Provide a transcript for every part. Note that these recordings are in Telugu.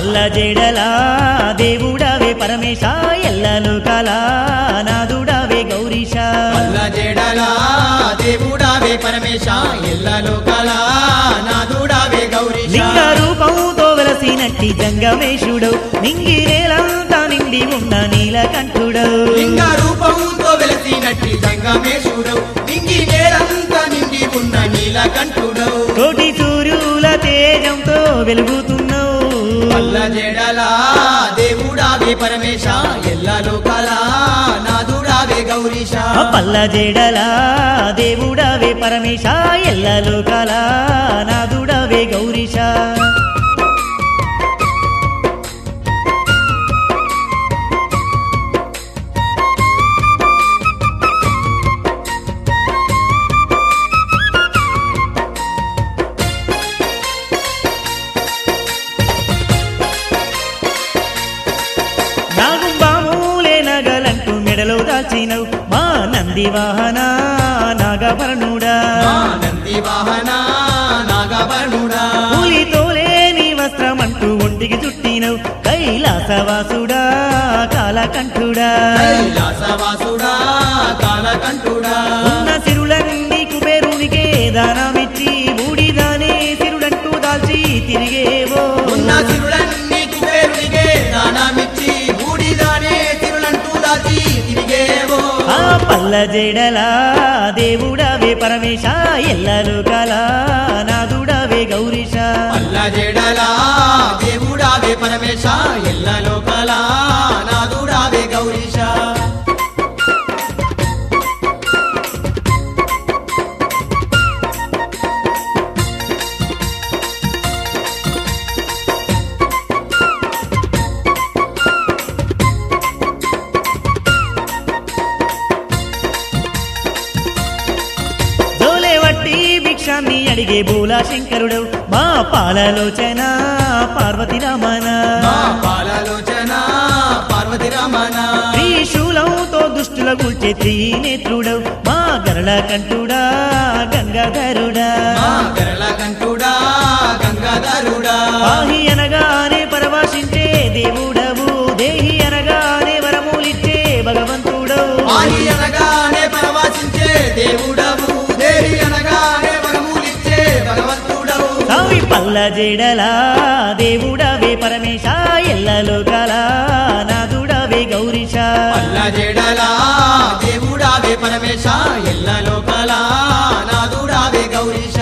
పల్ల జడలా దేవుడవే పరమేశ ఎల్లలు కలా నాదుడవే గౌరీశ పల్ల జడలా దేవుడావే పరమేశ ఎల్లలో కళా నాదుడావే గౌరీశ లింగ రూపంతో వెలసినట్టి జంగమేశుడు నింగి నేలంతా నిండి ఉన్న నీలకంఠుడవు లింగ రూపంతో వెలసినట్టి సంగమేశుడవు నింగి నేలంతా నిండి ఉన్న నీలకంఠుడవు కోటి సూర్యుల తేజంతో వెలుగుతున్నావు పల్ల జడలా దేవుడావే పరమేశ ఎల్లలో కళా నాదుడావే గౌరీశ ఆ పల్ల జడలా దేవుడవే పరమేశ ఎల్లలు కలా నాదుడవే గౌరీశ నాగుంబామూలే నగలంటూ మెడలో దాచినవు మా నంది వాహన నాగభరణుడా మా నంది వాహన నాగవర్ణుడా పులితోలే నీ వస్త్రమంటూ ఒంటికి చుట్టినవు కైలాసవాసుడా కాలకంఠుడా కైలాసవాసుడా కాలకంఠుడా ఉన్న సిరులన్నీ కుబేరునికే దానమిచ్చి బూడిదానే సిరుడంటూ దాల్చి తిరిగేవో ఉన్న సిరులన్నీ కుబేరునికే దానమిచ్చి బూడిదానే సిరులంటూ దాచి తిరిగేవో ఆ పల్ల జడలా దేవుడవే పరమేశ ఎల్లలు కలా నాదుడవే గౌరీశ పల్ల జడలా దేవుడావే పరమేశ ఎల్లలో కళా నాదుడావే గౌరీశ జోలే వట్టి భిక్షాన్ని అడిగే బూలా శంకరుడు మా పాలలోచన పార్వతి రమణ మా పాలలోచన పార్వతి రమణ త్రిశూలంతో దుష్టుల గుల్చే త్రినేత్రుడవు మా గరళ కంఠుడా గంగాధరుడా మా గరళ కంఠుడా గంగాధరుడా పాహి అనగానే పరవాశించే దేవుడవు దేహి అనగానే వరములిచ్చే భగవంతుడవు ఆది అనగానే పరవాసించే దేవుడవు దేవి అనగానే వరములిచ్చే భగవంతుడవు సావి పల్ల జడలా దేవుడవే పరమేశ ఎల్లలో కలా నాదుడవే గౌరీశ పల్ల జడలా దేవుడావే పరమేశ ఎల్లలో కళా నాదుడావే గౌరీశ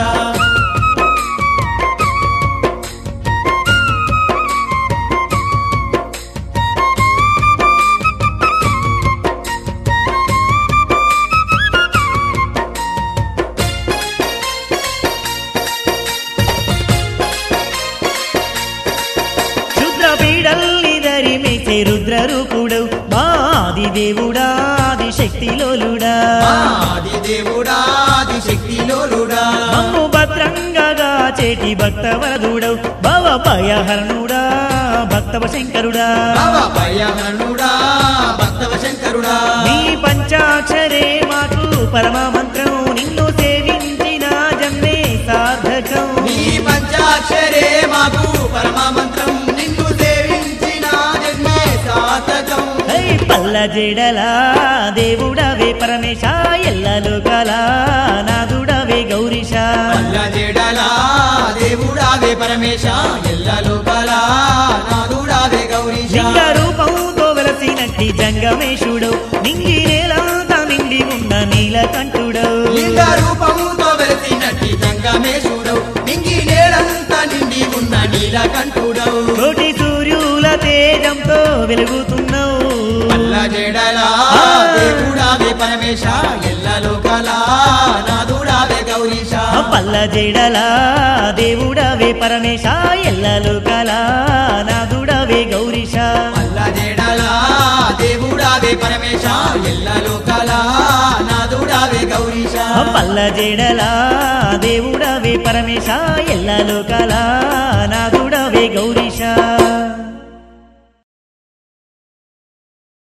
క్షుద్ర పీడల్ని ధరిమేసే రుద్ర రూపుడు మా ఆది దేవుడా ఆది శక్తిలోలుడా ఆది దేవుడా ఆది శక్తిలోలుడా మమ్ము భద్రంగా చేటి భక్త వరదుడవు భవ భయహరణుడా భక్తవ శంకరుడా భవ భయహరణుడా భక్తవ శంకరుడా నీ పంచాక్షరే మాకు పరమ మంత్రం నిన్ను సేవించిన జన్మే సార్థకం నీ పంచాక్షరే మాకు పరమ మంత్రం నిన్ను సేవించిన జన్మే సార్థకం హై పల్ల జడలా దేవుడవే పరమేశ ఎల్లలు కలా నాదుడవే గౌరీశ పల్ల జడలా దేవుడావే పరమేశ ఎల్లలో కళా నాదుడావే గౌరీశ లింగ రూపంతో వెలసినట్టి జంగమేశుడు నింగి నేలంతా నిండి ఉన్న నీలకంఠుడు లింగ రూపముతో వెలిసినట్టి జంగమేశుడవు నింగి నేలంతా నిండి ఉన్న నీలకంఠుడవు కోటి సూర్యుల తేజంతో వెలుగుతున్నావు పల్ల జడలా దేవుడావే పరమేశ ఎల్లలో కళా నాదుడావే గౌరీశ పల్ల జడలా దేవుడవే పరమేశ ఎల్లలు కలా నాదుడవే గౌరీశ పల్ల జడలా దేవుడావే పరమేశ ఎల్లలో కళా నాదుడావే గౌరీశ పల్ల జడలా దేవుడవే పరమేశ ఎల్లలు కలా నాదుడవే గౌరీశ